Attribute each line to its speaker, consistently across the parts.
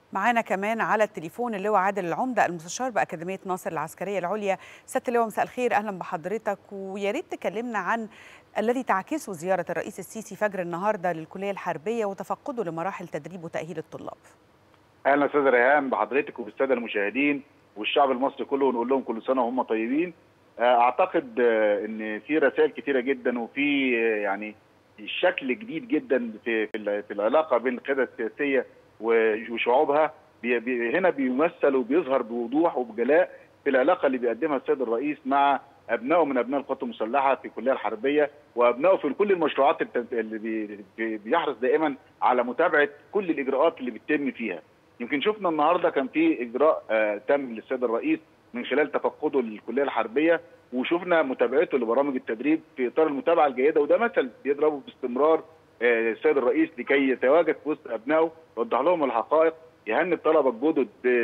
Speaker 1: معانا كمان على التليفون اللواء عادل العمده المستشار باكاديميه ناصر العسكريه العليا سياده اللواء مساء الخير اهلا بحضرتك ويا ريت تكلمنا عن الذي تعكسه زياره الرئيس السيسي فجر النهارده للكليه الحربيه وتفقده لمراحل تدريب وتاهيل الطلاب.
Speaker 2: اهلا استاذ ريهام بحضرتك وبالساده المشاهدين والشعب المصري كله ونقول لهم كل سنه وهم طيبين. اعتقد ان في رسائل كثيره جدا وفي يعني شكل جديد جدا في في العلاقه بين القياده السياسيه وشعوبها بي بي هنا بيمثل وبيظهر بوضوح وبجلاء في العلاقه اللي بيقدمها السيد الرئيس مع ابنائه من ابناء القوات المسلحه في الكليه الحربيه وابنائه في كل المشروعات اللي بي بيحرص دائما على متابعه كل الاجراءات اللي بتتم فيها. يمكن شفنا النهارده كان في اجراء آه تم للسيد الرئيس من خلال تفقده للكليه الحربيه وشفنا متابعته لبرامج التدريب في اطار المتابعه الجيده وده مثل بيضربه باستمرار آه السيد الرئيس لكي يتواجد في وسط ابنائه يوضح لهم الحقائق يهني الطلبه الجدد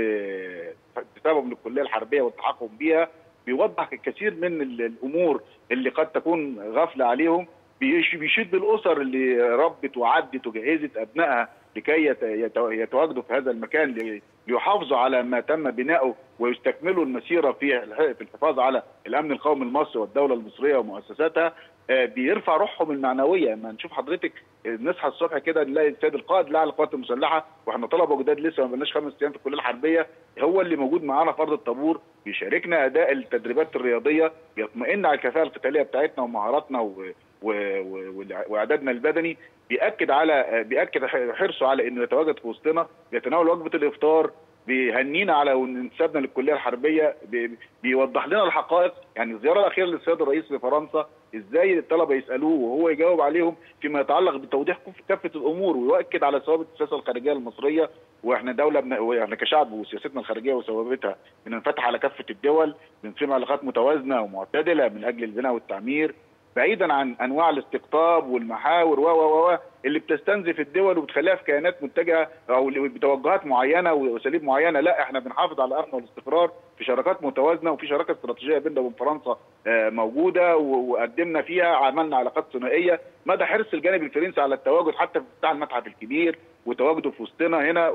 Speaker 2: بانتسابهم للكليه الحربيه والتحقهم بيها بيوضح الكثير من الامور اللي قد تكون غفله عليهم بيشد الاسر اللي ربت وعدت وجهزت ابنائها لكي يتواجدوا في هذا المكان ليحافظوا على ما تم بناؤه ويستكملوا المسيره في في الحفاظ على الامن القومي المصري والدوله المصريه ومؤسساتها بيرفع روحهم المعنويه ما نشوف حضرتك نصحى الصبح كده نلاقي السيد القائد لاعلى القوات المسلحه واحنا طلبه جداد لسه ما بقناش خمس ايام في الكليه الحربيه هو اللي موجود معانا في ارض الطابور بيشاركنا اداء التدريبات الرياضيه بيطمئن على الكفاءه القتاليه بتاعتنا ومهاراتنا و... و... و... واعدادنا البدني بياكد على بياكد حرصه على انه يتواجد في وسطنا بيتناول وجبه الافطار بيهنينا على انتسابنا للكليه الحربيه بي... بيوضح لنا الحقائق يعني الزياره الاخيره للسيد الرئيس لفرنسا ازاي الطلبه يسالوه وهو يجاوب عليهم فيما يتعلق بتوضيح كافه الامور ويؤكد على ثوابت السياسه الخارجيه المصريه واحنا دوله بن... احنا كشعب وسياستنا الخارجيه وثوابتها بننفتح على كافه الدول بنسيب علاقات متوازنه ومعتدله من اجل البناء والتعمير بعيدا عن انواع الاستقطاب والمحاور و و و اللي بتستنزف الدول وبتخليها في كيانات متجهه او بتوجهات معينه واساليب معينه لا احنا بنحافظ على الامن والاستقرار في شراكات متوازنه وفي شراكه استراتيجيه بيننا وبين فرنسا موجوده وقدمنا فيها عملنا علاقات ثنائيه مدى حرص الجانب الفرنسي على التواجد حتى في افتتاح المتحف الكبير وتواجده في وسطنا هنا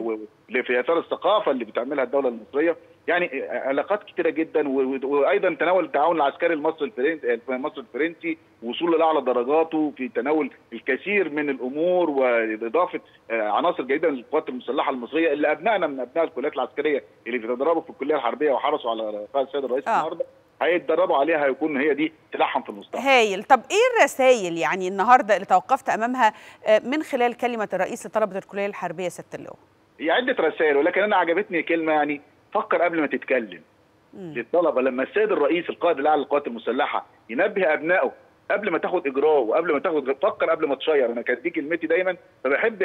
Speaker 2: في اثار الثقافه اللي بتعملها الدوله المصريه يعني علاقات كثيره جدا وايضا تناول التعاون العسكري المصري الفرنسي المصري الفرنسي وصول لاعلى درجاته في تناول الكثير من الامور واضافه عناصر جيده للقوات المسلحه المصريه اللي ابنائنا من ابناء الكليات العسكريه اللي بيتدربوا في الكليه الحربيه وحرصوا على لقاء السيد الرئيس آه. النهارده هيتدربوا عليها هيكون هي دي سلاحهم في المستقبل.
Speaker 1: هايل، طب ايه الرسائل يعني النهارده اللي توقفت امامها من خلال كلمه الرئيس لطلبه الكليه الحربيه سياده اللواء؟
Speaker 2: هي عده رسائل ولكن انا عجبتني كلمه يعني فكر قبل ما تتكلم. مم. للطلبه لما السيد الرئيس القائد الاعلى للقوات المسلحه ينبه ابنائه قبل ما تاخد اجراء وقبل ما تاخد فكر قبل ما تشير انا كانت دي كلمتي دايما فبحب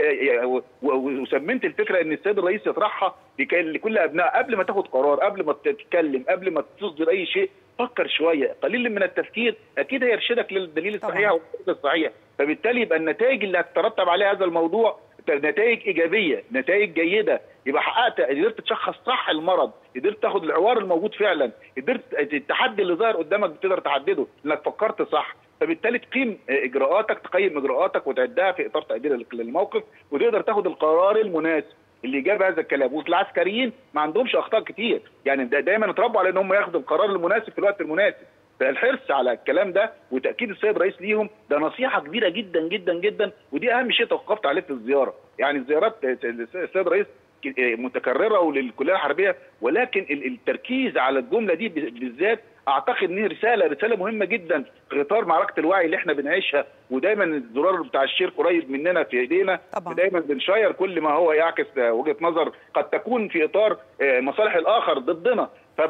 Speaker 2: وسمنت الفكره ان السيد الرئيس يطرحها لكل ابناء قبل ما تاخد قرار قبل ما تتكلم قبل ما تصدر اي شيء فكر شويه قليل من التفكير اكيد هيرشدك للدليل الصحيح والطريق الصحيح فبالتالي يبقى النتائج اللي هتترتب عليها هذا الموضوع نتائج ايجابيه نتائج جيده يبقى حققت قدرت تشخص صح المرض قدرت تاخد العوار الموجود فعلا قدرت التحدي اللي ظاهر قدامك بتقدر تحدده لانك فكرت صح فبالتالي تقيم اجراءاتك تقيم اجراءاتك وتعدها في اطار تقدير للموقف وتقدر تاخد القرار المناسب اللي جاب هذا الكلام والعسكريين ما عندهمش اخطاء كتير يعني دايما اتربوا على ان هم ياخدوا القرار المناسب في الوقت المناسب فالحرص على الكلام ده وتاكيد السيد الرئيس ليهم ده نصيحه كبيره جدا جدا جدا ودي اهم شيء توقفت عليه في الزياره يعني الزيارات السيد الرئيس متكرره وللكليه الحربيه ولكن التركيز على الجمله دي بالذات اعتقد ان رساله رساله مهمه جدا في اطار معركه الوعي اللي احنا بنعيشها ودايما الزرار بتاع الشير قريب مننا في ايدينا طبعا. ودايما بنشير كل ما هو يعكس وجهه نظر قد تكون في اطار مصالح الاخر ضدنا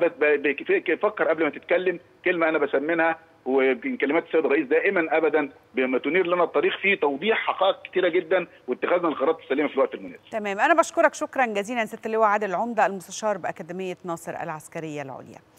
Speaker 2: ففكر قبل ما تتكلم كلمه انا بسمنها ويمكن كلمات السيد الرئيس دائما ابدا بما تنير لنا الطريق في توضيح حقائق كثيره جدا واتخاذنا القرارات السليمه في الوقت المناسب.
Speaker 1: تمام انا بشكرك شكرا جزيلا سياده اللواء عادل العمده المستشار باكاديميه ناصر العسكريه العليا.